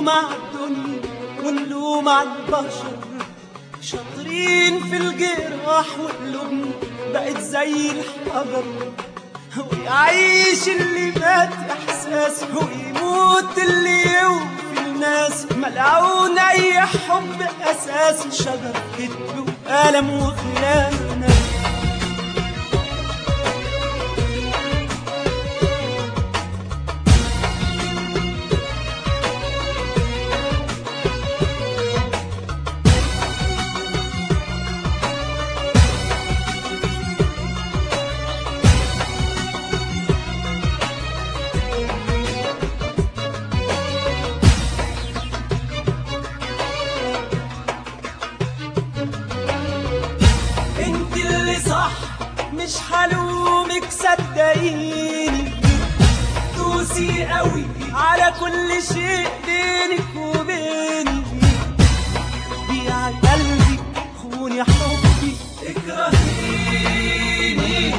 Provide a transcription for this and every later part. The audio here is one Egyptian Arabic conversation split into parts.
على الدنيا ونلوم على البشر شاطرين في الجراح وقلوبنا بقت زي الحجر ويعيش اللي مات احساس ويموت اللي يوفي الناس ملعون اي حب اساس شجر كذب وألم وخيانه انت اللي صح مش هلومك صدقيني دوسي قوي على كل شيء بينك وبيني بيع قلبي خوني حبي اكرهيني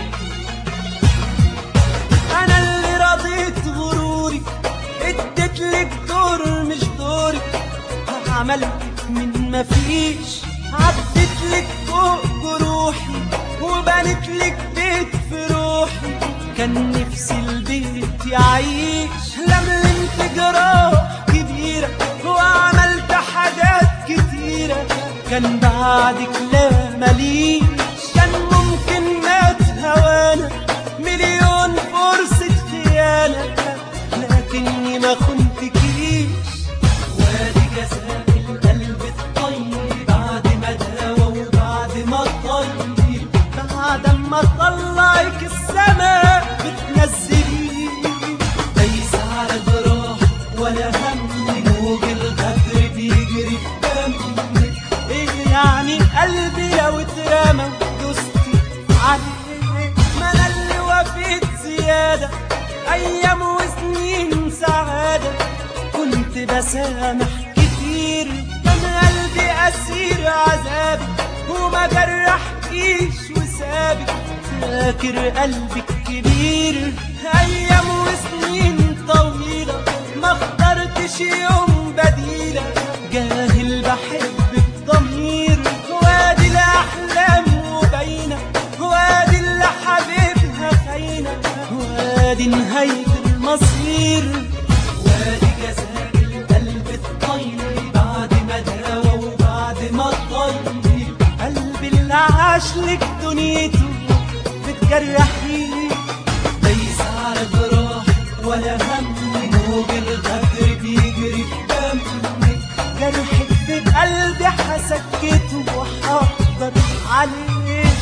انا اللي رضيت غروري اديت لك دور مش دورك عملتك من مفيش عدت لك فوق جروحي وبنت لك بيت في روحي كان نفسي البيت يعيش لملمت جراح كبيرة وعملت حاجات كتيرة كان بعدك لا مليش كان ممكن مات هوانا مليون فرصة خيانة لكني ما خنتكيش وادي جزاء القلب الطيب بعد ما داوى وبعد ما طيب بعد ما طلعك السما بتنزلي ليس على جراح ولا هم موج الغدر بيجري في دمك ايه يعني قلبي لو اترمى ودوستي عليه ما انا اللي وفيت زياده ايام وسنين سعاده كنت بسامح كتير كان قلبي اسير عذابي وما جرحكيش وسابك فاكر قلبك كبير ايام وسنين طويله ما اخترتش يوم بديله جاهل بحبك ضمير وادي الاحلام وباينه وادي اللي حبيبها خاينه وادي نهايه المصير وادي جزاء القلب الطيب بعد ما داوى وبعد ما طيب قلبي اللي عاش لك دنيته بتجرحيه ليس على جراح ولا هم موج الغدر بيجري في دمك جرحك في قلبي هسكته وهقدر عليه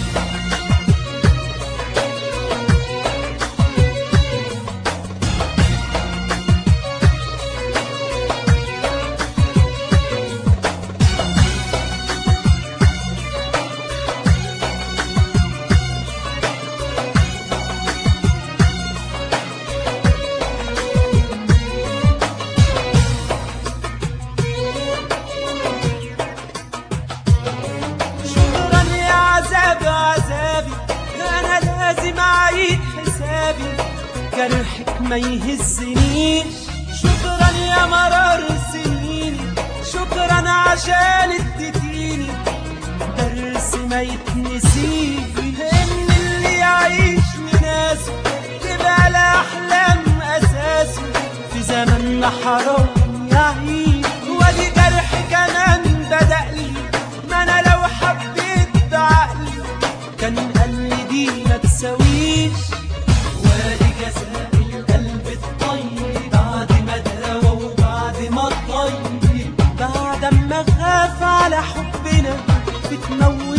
شكرا يا عذاب عذابي انا لازم اعيد حسابي جرحك ما يهزنيش شكرا يا مرار سنيني شكرا عشان اديتيني درس ما يتنسيش ان اللي يعيش لناسه تبقى الاحلام اساسه في زماننا حرام يعيش ودي جرح كمان بدأ لي ما انا لو حبيت بعقلي كان قلبي دي ما تساويش وادي جزاء القلب الطيب بعد ما داوى وبعد ما طيب بعد ما خاف على حبنا بتموت